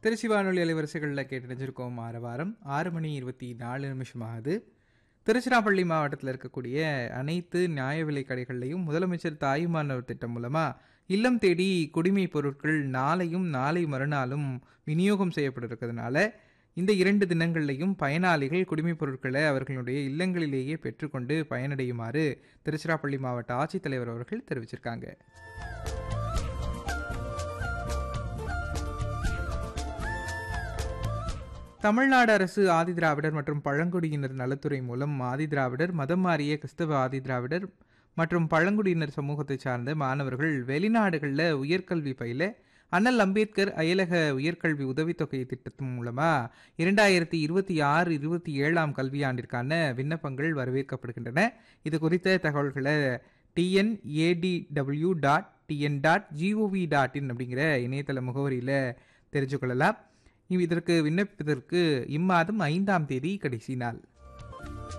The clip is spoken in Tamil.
திருச்சி வானொலி அலைவரிசைகளில் கேட்டறிஞ்சிருக்கோம் ஆறு வாரம் ஆறு மணி இருபத்தி நாலு நிமிஷம் ஆகுது திருச்சிராப்பள்ளி மாவட்டத்தில் இருக்கக்கூடிய அனைத்து நியாய விலை கடைகள்லையும் முதலமைச்சர் தாயுமானவர் திட்டம் மூலமாக இல்லம் தேடி குடிமை பொருட்கள் நாளையும் நாளை மறுநாளும் விநியோகம் செய்யப்பட இருக்கிறதுனால இந்த இரண்டு தினங்கள்லையும் பயனாளிகள் குடிமைப் பொருட்களை அவர்களுடைய இல்லங்களிலேயே பெற்றுக்கொண்டு பயனடையுமாறு திருச்சிராப்பள்ளி மாவட்ட ஆட்சித்தலைவர் அவர்கள் தெரிவிச்சிருக்காங்க தமிழ்நாடு அரசு ஆதிதிராவிடர் மற்றும் பழங்குடியினர் நலத்துறை மூலம் ஆதிதிராவிடர் மதம் மாறிய கிறிஸ்தவ ஆதிதிராவிடர் மற்றும் பழங்குடியினர் சமூகத்தை சார்ந்த மாணவர்கள் வெளிநாடுகளில் உயர்கல்வி பயில அண்ணல் அம்பேத்கர் அயலக உயர்கல்வி உதவித்தொகை திட்டத்தின் மூலமாக இரண்டாயிரத்தி இருபத்தி ஆறு இருபத்தி ஏழாம் கல்வியாண்டிற்கான விண்ணப்பங்கள் வரவேற்கப்படுகின்றன இது குறித்த தகவல்களை TNADW dot TN dot GOV dot in அப்படிங்கிற இணையதள முகவரியில் தெரிஞ்சுக்கொள்ளலாம் இதற்கு விண்ணப்பிப்பதற்கு இம்மாதம் ஐந்தாம் தேதி கடைசி நாள்